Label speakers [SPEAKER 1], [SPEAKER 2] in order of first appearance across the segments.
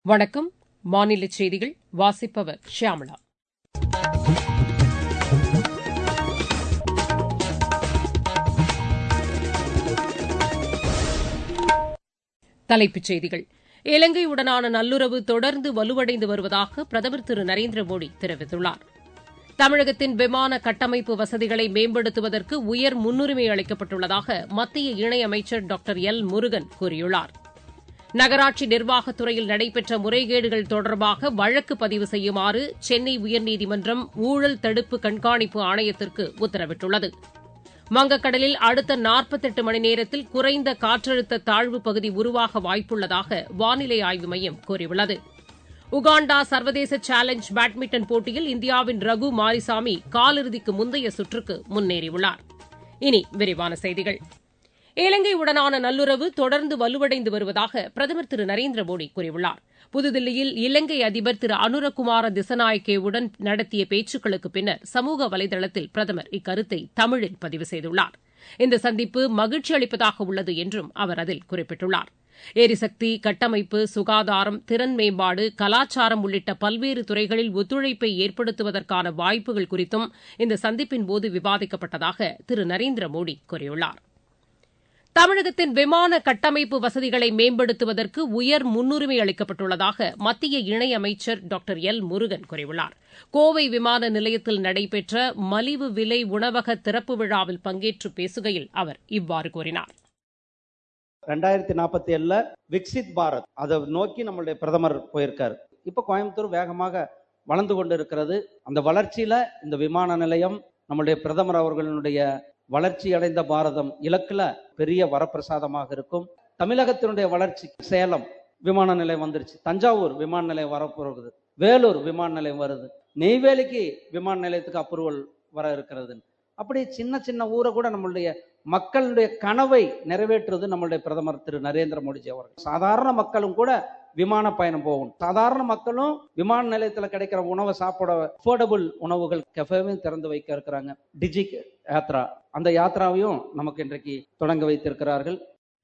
[SPEAKER 1] வணக்கம் மாநில செய்திகள் வாசிப்பவர் ஷியாமளா தலைப்புச் செய்திகள் இலங்கையுடனான நல்லுறவு தொடர்ந்து வலுவடைந்து வருவதாக பிரதமர் திரு நரேந்திர மோடி தெரிவித்துள்ளார் தமிழகத்தின் விமான கட்டமைப்பு வசதிகளை மேம்படுத்துவதற்கு உயர் முன்னுரிமை அளிக்கப்பட்டுள்ளதாக மத்திய இணையமைச்சர் டாக்டர் எல் முருகன் கூறியுள்ளார் நகராட்சி நிர்வாகத்துறையில் நடைபெற்ற முறைகேடுகள் தொடர்பாக வழக்கு பதிவு செய்யுமாறு சென்னை உயர்நீதிமன்றம் ஊழல் தடுப்பு கண்காணிப்பு ஆணையத்திற்கு உத்தரவிட்டுள்ளது வங்கக்கடலில் அடுத்த நாற்பத்தெட்டு மணி நேரத்தில் குறைந்த காற்றழுத்த தாழ்வு பகுதி உருவாக வாய்ப்புள்ளதாக வானிலை ஆய்வு மையம் கூறியுள்ளது உகாண்டா சர்வதேச சேலஞ்ச் பேட்மிண்டன் போட்டியில் இந்தியாவின் ரகு மாரிசாமி காலிறுதிக்கு முந்தைய சுற்றுக்கு முன்னேறியுள்ளார் இனி விரிவான செய்திகள் இலங்கையுடனான நல்லுறவு தொடர்ந்து வலுவடைந்து வருவதாக பிரதமர் திரு நரேந்திர மோடி கூறியுள்ளார் புதுதில்லியில் இலங்கை அதிபர் திரு அனுரகுமார திசநாயக்கேவுடன் நடத்திய பேச்சுக்களுக்கு பின்னர் சமூக வலைதளத்தில் பிரதமர் இக்கருத்தை தமிழில் பதிவு செய்துள்ளார் இந்த சந்திப்பு மகிழ்ச்சி அளிப்பதாக உள்ளது என்றும் அவர் அதில் குறிப்பிட்டுள்ளார் எரிசக்தி கட்டமைப்பு சுகாதாரம் திறன் மேம்பாடு கலாச்சாரம் உள்ளிட்ட பல்வேறு துறைகளில் ஒத்துழைப்பை ஏற்படுத்துவதற்கான வாய்ப்புகள் குறித்தும் இந்த சந்திப்பின்போது விவாதிக்கப்பட்டதாக திரு நரேந்திர மோடி கூறியுள்ளார் தமிழகத்தின் விமான கட்டமைப்பு வசதிகளை மேம்படுத்துவதற்கு உயர் முன்னுரிமை அளிக்கப்பட்டுள்ளதாக மத்திய இணையமைச்சர் டாக்டர் எல் முருகன் கூறியுள்ளார் கோவை விமான நிலையத்தில் நடைபெற்ற மலிவு விலை உணவக திறப்பு விழாவில் பங்கேற்று பேசுகையில் அவர் இவ்வாறு கூறினார்
[SPEAKER 2] ரெண்டாயிரத்தி நாற்பத்தி ஏழுல விக்சித் பாரத் அதை நோக்கி நம்மளுடைய பிரதமர் போயிருக்காரு இப்ப கோயம்புத்தூர் வேகமாக வளர்ந்து கொண்டு இருக்கிறது அந்த வளர்ச்சியில இந்த விமான நிலையம் நம்முடைய பிரதமர் அவர்களுடைய வளர்ச்சி அடைந்த பாரதம் இலக்குல பெரிய வரப்பிரசாதமாக இருக்கும் தமிழகத்தினுடைய வளர்ச்சி சேலம் விமான நிலையம் வந்துருச்சு தஞ்சாவூர் விமான நிலையம் வரப்போகுது வேலூர் விமான நிலையம் வருது நெய்வேலிக்கு விமான நிலையத்துக்கு அப்ரூவல் வர இருக்கிறது அப்படி சின்ன சின்ன ஊரை கூட நம்மளுடைய மக்களுடைய கனவை நிறைவேற்றுவது நம்மளுடைய பிரதமர் திரு நரேந்திர மோடிஜி அவர்கள் சாதாரண மக்களும் கூட விமான பயணம் போகணும் சாதாரண மக்களும் விமான நிலையத்துல கிடைக்கிற உணவை சாப்பிட அஃபோர்டபுள் உணவுகள் கெஃபேவையும் திறந்து வைக்க இருக்கிறாங்க டிஜிக் யாத்ரா அந்த யாத்ராவையும் நமக்கு இன்றைக்கு தொடங்க வைத்திருக்கிறார்கள்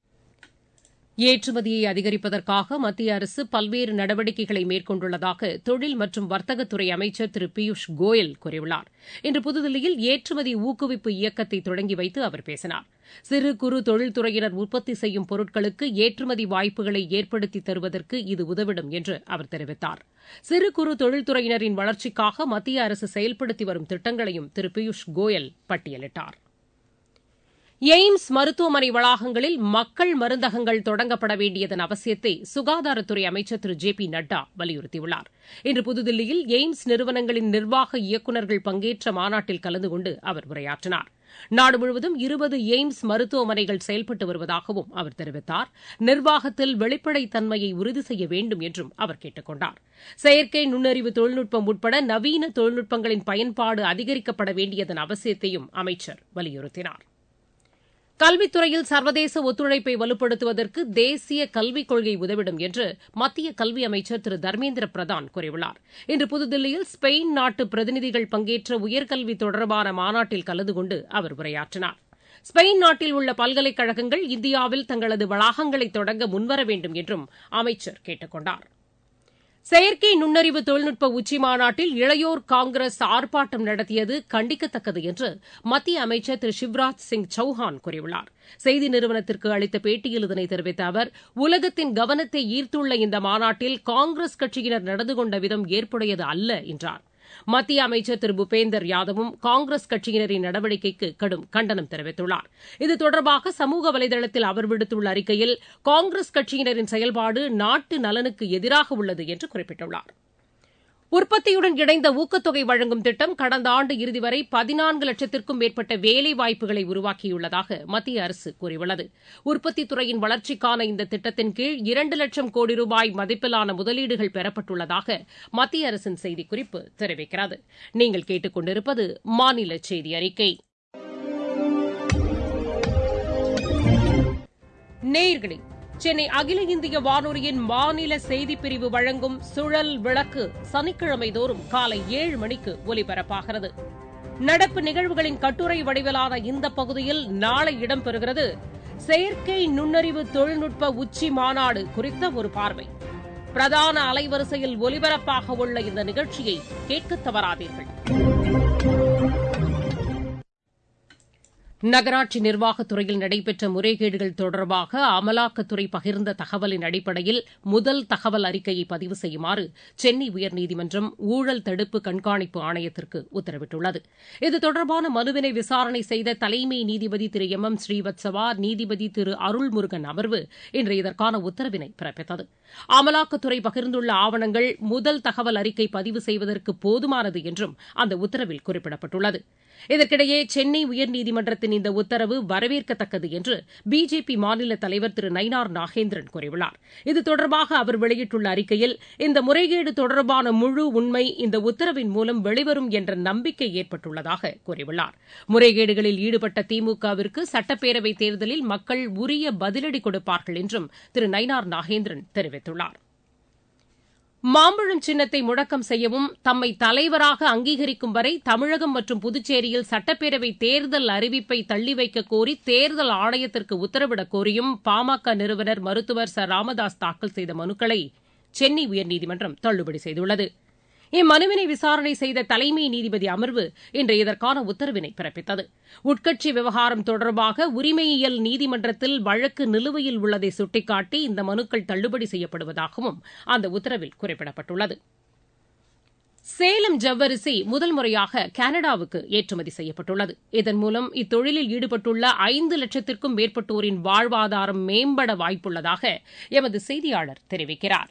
[SPEAKER 1] ஏற்றுமதியை அதிகரிப்பதற்காக மத்திய அரசு பல்வேறு நடவடிக்கைகளை மேற்கொண்டுள்ளதாக தொழில் மற்றும் வர்த்தகத்துறை அமைச்சர் திரு பியூஷ் கோயல் கூறியுள்ளார் இன்று புதுதில்லியில் ஏற்றுமதி ஊக்குவிப்பு இயக்கத்தை தொடங்கி வைத்து அவர் பேசினார் சிறு குறு தொழில்துறையினர் உற்பத்தி செய்யும் பொருட்களுக்கு ஏற்றுமதி வாய்ப்புகளை ஏற்படுத்தி தருவதற்கு இது உதவிடும் என்று அவர் தெரிவித்தார் சிறு குறு தொழில்துறையினரின் வளர்ச்சிக்காக மத்திய அரசு செயல்படுத்தி வரும் திட்டங்களையும் திரு பியூஷ் கோயல் பட்டியலிட்டார் எய்ம்ஸ் மருத்துவமனை வளாகங்களில் மக்கள் மருந்தகங்கள் தொடங்கப்பட வேண்டியதன் அவசியத்தை சுகாதாரத்துறை அமைச்சர் திரு ஜே பி நட்டா வலியுறுத்தியுள்ளார் இன்று புதுதில்லியில் எய்ம்ஸ் நிறுவனங்களின் நிர்வாக இயக்குநர்கள் பங்கேற்ற மாநாட்டில் கலந்து கொண்டு அவர் உரையாற்றினார் நாடு முழுவதும் இருபது எய்ம்ஸ் மருத்துவமனைகள் செயல்பட்டு வருவதாகவும் அவர் தெரிவித்தார் நிர்வாகத்தில் வெளிப்படைத்தன்மையை உறுதி செய்ய வேண்டும் என்றும் அவர் கேட்டுக் கொண்டார் செயற்கை நுண்ணறிவு தொழில்நுட்பம் உட்பட நவீன தொழில்நுட்பங்களின் பயன்பாடு அதிகரிக்கப்பட வேண்டியதன் அவசியத்தையும் அமைச்சர் வலியுறுத்தினார் கல்வித்துறையில் சர்வதேச ஒத்துழைப்பை வலுப்படுத்துவதற்கு தேசிய கல்விக் கொள்கை உதவிடும் என்று மத்திய கல்வி அமைச்சர் திரு தர்மேந்திர பிரதான் கூறியுள்ளார் இன்று புதுதில்லியில் ஸ்பெயின் நாட்டு பிரதிநிதிகள் பங்கேற்ற உயர்கல்வி தொடர்பான மாநாட்டில் கலந்து கொண்டு அவர் உரையாற்றினார் ஸ்பெயின் நாட்டில் உள்ள பல்கலைக்கழகங்கள் இந்தியாவில் தங்களது வளாகங்களை தொடங்க முன்வர வேண்டும் என்றும் அமைச்சர் கேட்டுக் கொண்டார் செயற்கை நுண்ணறிவு தொழில்நுட்ப உச்சிமாநாட்டில் இளையோர் காங்கிரஸ் ஆர்ப்பாட்டம் நடத்தியது கண்டிக்கத்தக்கது என்று மத்திய அமைச்சர் திரு சிவராஜ் சிங் சௌஹான் கூறியுள்ளார் செய்தி நிறுவனத்திற்கு அளித்த பேட்டியில் இதனை தெரிவித்த அவர் உலகத்தின் கவனத்தை ஈர்த்துள்ள இந்த மாநாட்டில் காங்கிரஸ் கட்சியினர் நடந்து கொண்ட விதம் ஏற்புடையது அல்ல என்றார் மத்திய அமைச்சர் திரு பூபேந்தர் யாதவும் காங்கிரஸ் கட்சியினரின் நடவடிக்கைக்கு கடும் கண்டனம் தெரிவித்துள்ளார் இது தொடர்பாக சமூக வலைதளத்தில் அவர் விடுத்துள்ள அறிக்கையில் காங்கிரஸ் கட்சியினரின் செயல்பாடு நாட்டு நலனுக்கு எதிராக உள்ளது என்று குறிப்பிட்டுள்ளார் உற்பத்தியுடன் இணைந்த ஊக்கத்தொகை வழங்கும் திட்டம் கடந்த ஆண்டு இறுதி வரை பதினான்கு லட்சத்திற்கும் மேற்பட்ட வேலை வாய்ப்புகளை உருவாக்கியுள்ளதாக மத்திய அரசு கூறியுள்ளது உற்பத்தித் துறையின் வளர்ச்சிக்கான இந்த திட்டத்தின் கீழ் இரண்டு லட்சம் கோடி ரூபாய் மதிப்பிலான முதலீடுகள் பெறப்பட்டுள்ளதாக மத்திய அரசின் செய்திக்குறிப்பு தெரிவிக்கிறது நீங்கள் கேட்டுக் கொண்டிருப்பது மாநில செய்தி அறிக்கை நேயர்களே சென்னை அகில இந்திய வானொலியின் மாநில செய்திப்பிரிவு வழங்கும் சுழல் விளக்கு சனிக்கிழமை தோறும் காலை ஏழு மணிக்கு ஒலிபரப்பாகிறது நடப்பு நிகழ்வுகளின் கட்டுரை வடிவிலான இந்த பகுதியில் நாளை இடம்பெறுகிறது செயற்கை நுண்ணறிவு தொழில்நுட்ப உச்சி மாநாடு குறித்த ஒரு பார்வை பிரதான அலைவரிசையில் ஒலிபரப்பாக உள்ள இந்த நிகழ்ச்சியை கேட்க தவறாதீர்கள் நகராட்சி நிர்வாகத்துறையில் நடைபெற்ற முறைகேடுகள் தொடர்பாக அமலாக்கத்துறை பகிர்ந்த தகவலின் அடிப்படையில் முதல் தகவல் அறிக்கையை பதிவு செய்யுமாறு சென்னை உயர்நீதிமன்றம் ஊழல் தடுப்பு கண்காணிப்பு ஆணையத்திற்கு உத்தரவிட்டுள்ளது இது தொடர்பான மனுவினை விசாரணை செய்த தலைமை நீதிபதி திரு எம் எம் ஸ்ரீவத்சவா நீதிபதி திரு அருள்முருகன் அமர்வு இன்று இதற்கான உத்தரவினை பிறப்பித்தது அமலாக்கத்துறை பகிர்ந்துள்ள ஆவணங்கள் முதல் தகவல் அறிக்கை பதிவு செய்வதற்கு போதுமானது என்றும் அந்த உத்தரவில் குறிப்பிடப்பட்டுள்ளது இதற்கிடையே சென்னை உயர்நீதிமன்றத்தின் இந்த உத்தரவு வரவேற்கத்தக்கது என்று பிஜேபி மாநில தலைவர் திரு நயினார் நாகேந்திரன் கூறியுள்ளார் இது தொடர்பாக அவர் வெளியிட்டுள்ள அறிக்கையில் இந்த முறைகேடு தொடர்பான முழு உண்மை இந்த உத்தரவின் மூலம் வெளிவரும் என்ற நம்பிக்கை ஏற்பட்டுள்ளதாக கூறியுள்ளார் முறைகேடுகளில் ஈடுபட்ட திமுகவிற்கு சட்டப்பேரவைத் தேர்தலில் மக்கள் உரிய பதிலடி கொடுப்பார்கள் என்றும் திரு நயினார் நாகேந்திரன் தெரிவித்துள்ளார் மாம்பழம் சின்னத்தை முடக்கம் செய்யவும் தம்மை தலைவராக அங்கீகரிக்கும் வரை தமிழகம் மற்றும் புதுச்சேரியில் சட்டப்பேரவை தேர்தல் அறிவிப்பை தள்ளி வைக்க கோரி தேர்தல் ஆணையத்திற்கு உத்தரவிடக் கோரியும் பாமக நிறுவனர் மருத்துவர் ச ராமதாஸ் தாக்கல் செய்த மனுக்களை சென்னை உயர்நீதிமன்றம் தள்ளுபடி செய்துள்ளது இம்மனுவினை விசாரணை செய்த தலைமை நீதிபதி அமர்வு இன்று இதற்கான உத்தரவினை பிறப்பித்தது உட்கட்சி விவகாரம் தொடர்பாக உரிமையியல் நீதிமன்றத்தில் வழக்கு நிலுவையில் உள்ளதை சுட்டிக்காட்டி இந்த மனுக்கள் தள்ளுபடி செய்யப்படுவதாகவும் அந்த உத்தரவில் குறிப்பிடப்பட்டுள்ளது சேலம் ஜவ்வரிசி முதல் முறையாக கனடாவுக்கு ஏற்றுமதி செய்யப்பட்டுள்ளது இதன் மூலம் இத்தொழிலில் ஈடுபட்டுள்ள ஐந்து லட்சத்திற்கும் மேற்பட்டோரின் வாழ்வாதாரம் மேம்பட வாய்ப்புள்ளதாக எமது செய்தியாளர் தெரிவிக்கிறார்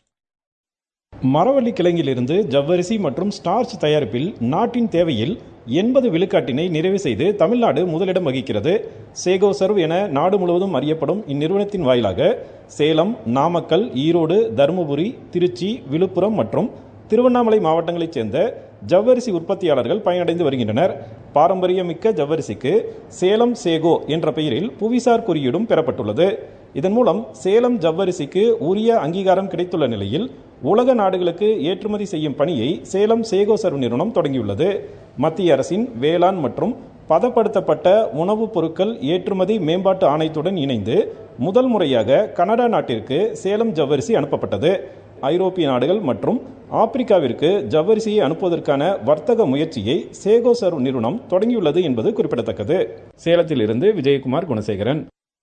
[SPEAKER 3] மரவள்ளி கிழங்கிலிருந்து ஜவ்வரிசி மற்றும் ஸ்டார்ச் தயாரிப்பில் நாட்டின் தேவையில் எண்பது விழுக்காட்டினை நிறைவு செய்து தமிழ்நாடு முதலிடம் வகிக்கிறது சேகோ சர்வ் என நாடு முழுவதும் அறியப்படும் இந்நிறுவனத்தின் வாயிலாக சேலம் நாமக்கல் ஈரோடு தருமபுரி திருச்சி விழுப்புரம் மற்றும் திருவண்ணாமலை மாவட்டங்களைச் சேர்ந்த ஜவ்வரிசி உற்பத்தியாளர்கள் பயனடைந்து வருகின்றனர் பாரம்பரியமிக்க ஜவ்வரிசிக்கு சேலம் சேகோ என்ற பெயரில் புவிசார் குறியீடும் பெறப்பட்டுள்ளது இதன் மூலம் சேலம் ஜவ்வரிசிக்கு உரிய அங்கீகாரம் கிடைத்துள்ள நிலையில் உலக நாடுகளுக்கு ஏற்றுமதி செய்யும் பணியை சேலம் சேகோ சர்வ் நிறுவனம் தொடங்கியுள்ளது மத்திய அரசின் வேளாண் மற்றும் பதப்படுத்தப்பட்ட உணவுப் பொருட்கள் ஏற்றுமதி மேம்பாட்டு ஆணையத்துடன் இணைந்து முதல் முறையாக கனடா நாட்டிற்கு சேலம் ஜவ்வரிசி அனுப்பப்பட்டது ஐரோப்பிய நாடுகள் மற்றும் ஆப்பிரிக்காவிற்கு ஜவ்வரிசியை அனுப்புவதற்கான வர்த்தக முயற்சியை சேகோ சர்வ் நிறுவனம் தொடங்கியுள்ளது என்பது குறிப்பிடத்தக்கது சேலத்திலிருந்து விஜயகுமார் குணசேகரன்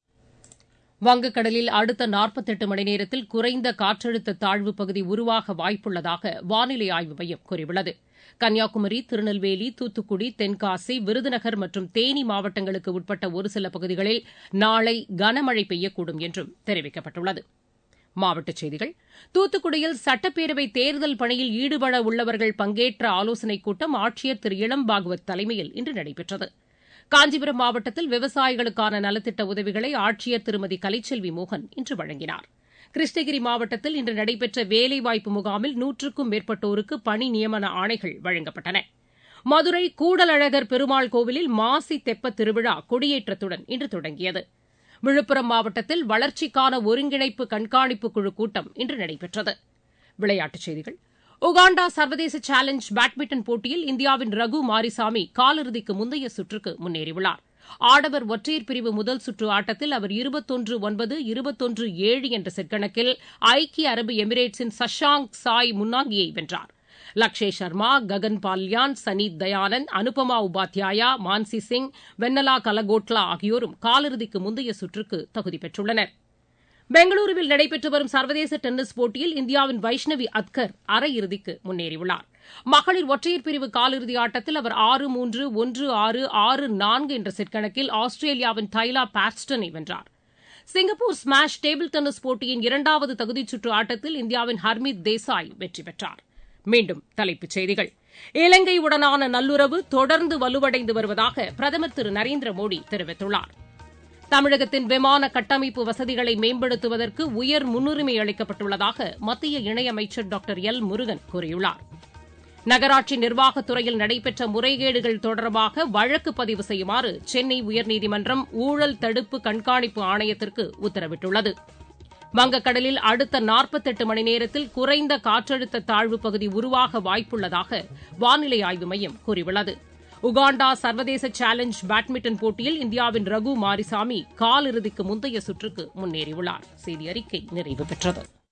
[SPEAKER 1] வங்கக்கடலில் அடுத்த நாற்பத்தெட்டு மணி நேரத்தில் குறைந்த காற்றழுத்த தாழ்வு பகுதி உருவாக வாய்ப்புள்ளதாக வானிலை ஆய்வு மையம் கூறியுள்ளது கன்னியாகுமரி திருநெல்வேலி தூத்துக்குடி தென்காசி விருதுநகர் மற்றும் தேனி மாவட்டங்களுக்கு உட்பட்ட ஒரு சில பகுதிகளில் நாளை கனமழை பெய்யக்கூடும் என்றும் தெரிவிக்கப்பட்டுள்ளது மாவட்டச் செய்திகள் தூத்துக்குடியில் சட்டப்பேரவை தேர்தல் பணியில் ஈடுபட உள்ளவர்கள் பங்கேற்ற ஆலோசனைக் கூட்டம் ஆட்சியர் திரு இளம் பாகவத் தலைமையில் இன்று நடைபெற்றது காஞ்சிபுரம் மாவட்டத்தில் விவசாயிகளுக்கான நலத்திட்ட உதவிகளை ஆட்சியர் திருமதி கலைச்செல்வி மோகன் இன்று வழங்கினார் கிருஷ்ணகிரி மாவட்டத்தில் இன்று நடைபெற்ற வேலைவாய்ப்பு முகாமில் நூற்றுக்கும் மேற்பட்டோருக்கு பணி நியமன ஆணைகள் வழங்கப்பட்டன மதுரை கூடலழகர் பெருமாள் கோவிலில் மாசி தெப்ப திருவிழா கொடியேற்றத்துடன் இன்று தொடங்கியது விழுப்புரம் மாவட்டத்தில் வளர்ச்சிக்கான ஒருங்கிணைப்பு கண்காணிப்பு குழு கூட்டம் இன்று நடைபெற்றது விளையாட்டுச் செய்திகள் உகாண்டா சர்வதேச சேலஞ்ச் பேட்மிண்டன் போட்டியில் இந்தியாவின் ரகு மாரிசாமி காலிறுதிக்கு முந்தைய சுற்றுக்கு முன்னேறியுள்ளார் ஆடவர் ஒற்றையர் பிரிவு முதல் சுற்று ஆட்டத்தில் அவர் இருபத்தொன்று ஒன்பது இருபத்தொன்று ஏழு என்ற செட் கணக்கில் ஐக்கிய அரபு எமிரேட்ஸின் சஷாங் சாய் முன்னாங்கியை வென்றார் லக்ஷே சர்மா ககன் பால்யான் சனீத் தயானந்த் அனுபமா உபாத்யாயா மான்சி சிங் வென்னலா கலகோட்லா ஆகியோரும் காலிறுதிக்கு முந்தைய சுற்றுக்கு தகுதி பெற்றுள்ளனர் பெங்களூருவில் நடைபெற்று வரும் சர்வதேச டென்னிஸ் போட்டியில் இந்தியாவின் வைஷ்ணவி அத்கர் அரையிறுதிக்கு முன்னேறியுள்ளார் மகளிர் ஒற்றையர் பிரிவு காலிறுதி ஆட்டத்தில் அவர் ஆறு மூன்று ஒன்று ஆறு ஆறு நான்கு என்ற செட் கணக்கில் ஆஸ்திரேலியாவின் டைலா பாஸ்டனை வென்றார் சிங்கப்பூர் ஸ்மாஷ் டேபிள் டென்னிஸ் போட்டியின் இரண்டாவது தகுதிச்சுற்று ஆட்டத்தில் இந்தியாவின் ஹர்மித் தேசாய் வெற்றி பெற்றார் மீண்டும் தலைப்புச் செய்திகள் இலங்கையுடனான நல்லுறவு தொடர்ந்து வலுவடைந்து வருவதாக பிரதமர் திரு நரேந்திர மோடி தெரிவித்துள்ளார் தமிழகத்தின் விமான கட்டமைப்பு வசதிகளை மேம்படுத்துவதற்கு உயர் முன்னுரிமை அளிக்கப்பட்டுள்ளதாக மத்திய இணையமைச்சர் டாக்டர் எல் முருகன் கூறியுள்ளார் நகராட்சி நிர்வாகத்துறையில் நடைபெற்ற முறைகேடுகள் தொடர்பாக வழக்கு பதிவு செய்யுமாறு சென்னை உயர்நீதிமன்றம் ஊழல் தடுப்பு கண்காணிப்பு ஆணையத்திற்கு உத்தரவிட்டுள்ளது வங்கக்கடலில் அடுத்த நாற்பத்தெட்டு மணி நேரத்தில் குறைந்த காற்றழுத்த தாழ்வு பகுதி உருவாக வாய்ப்புள்ளதாக வானிலை ஆய்வு மையம் கூறியுள்ளது உகாண்டா சர்வதேச சேலஞ்ச் பேட்மிண்டன் போட்டியில் இந்தியாவின் ரகு மாரிசாமி காலிறுதிக்கு முந்தைய சுற்றுக்கு முன்னேறியுள்ளார் செய்தி அறிக்கை நிறைவு பெற்றது